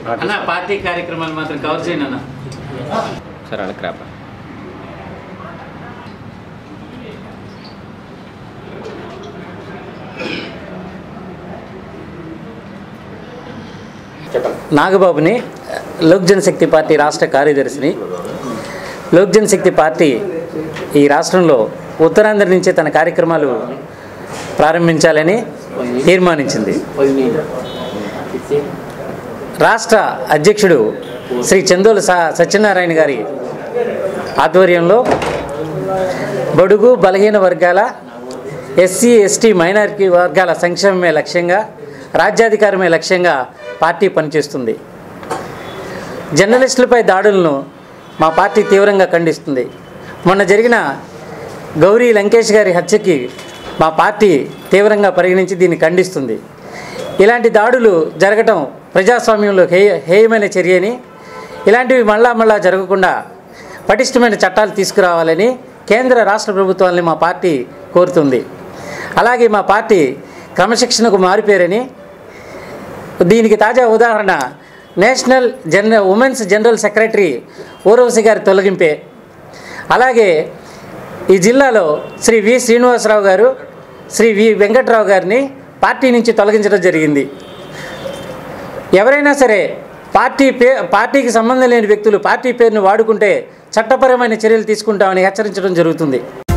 అన్న పార్టీ కార్యక్రమాలు మాత్రం కవర్ చేయండి అన్న సరే అలా క్రాప్ నాగబాబుని లోక్ జనశక్తి పార్టీ రాష్ట్ర కార్యదర్శిని లోక్ జనశక్తి పార్టీ ఈ రాష్ట్రంలో ఉత్తరాంధ్ర నుంచే తన కార్యక్రమాలు ప్రారంభించాలని తీర్మానించింది రాష్ట్ర అధ్యక్షుడు శ్రీ చందోలు స సత్యనారాయణ గారి ఆధ్వర్యంలో బడుగు బలహీన వర్గాల ఎస్సీ ఎస్టీ మైనారిటీ వర్గాల సంక్షేమమే లక్ష్యంగా రాజ్యాధికారమే లక్ష్యంగా పార్టీ పనిచేస్తుంది జర్నలిస్టులపై దాడులను మా పార్టీ తీవ్రంగా ఖండిస్తుంది మొన్న జరిగిన గౌరీ లంకేష్ గారి హత్యకి మా పార్టీ తీవ్రంగా పరిగణించి దీన్ని ఖండిస్తుంది ఇలాంటి దాడులు జరగటం ప్రజాస్వామ్యంలో హేయ హేయమైన చర్యని ఇలాంటివి మళ్ళా మళ్ళా జరగకుండా పటిష్టమైన చట్టాలు తీసుకురావాలని కేంద్ర రాష్ట్ర ప్రభుత్వాలని మా పార్టీ కోరుతుంది అలాగే మా పార్టీ క్రమశిక్షణకు మారిపోయారని దీనికి తాజా ఉదాహరణ national general women's general secretary Urvashi గారి తొలగింపే అలాగే ఈ జిల్లాలో శ్రీ వి శ్రీనివాసరావు గారు శ్రీ వి వెంకట్రావు గారిని పార్టీ నుంచి తొలగించడం జరిగింది ఎవరైనా సరే పార్టీ పే పార్టీకి సంబంధం లేని వ్యక్తులు పార్టీ పేరును వాడుకుంటే చట్టపరమైన చర్యలు తీసుకుంటామని హెచ్చరించడం జరుగుతుంది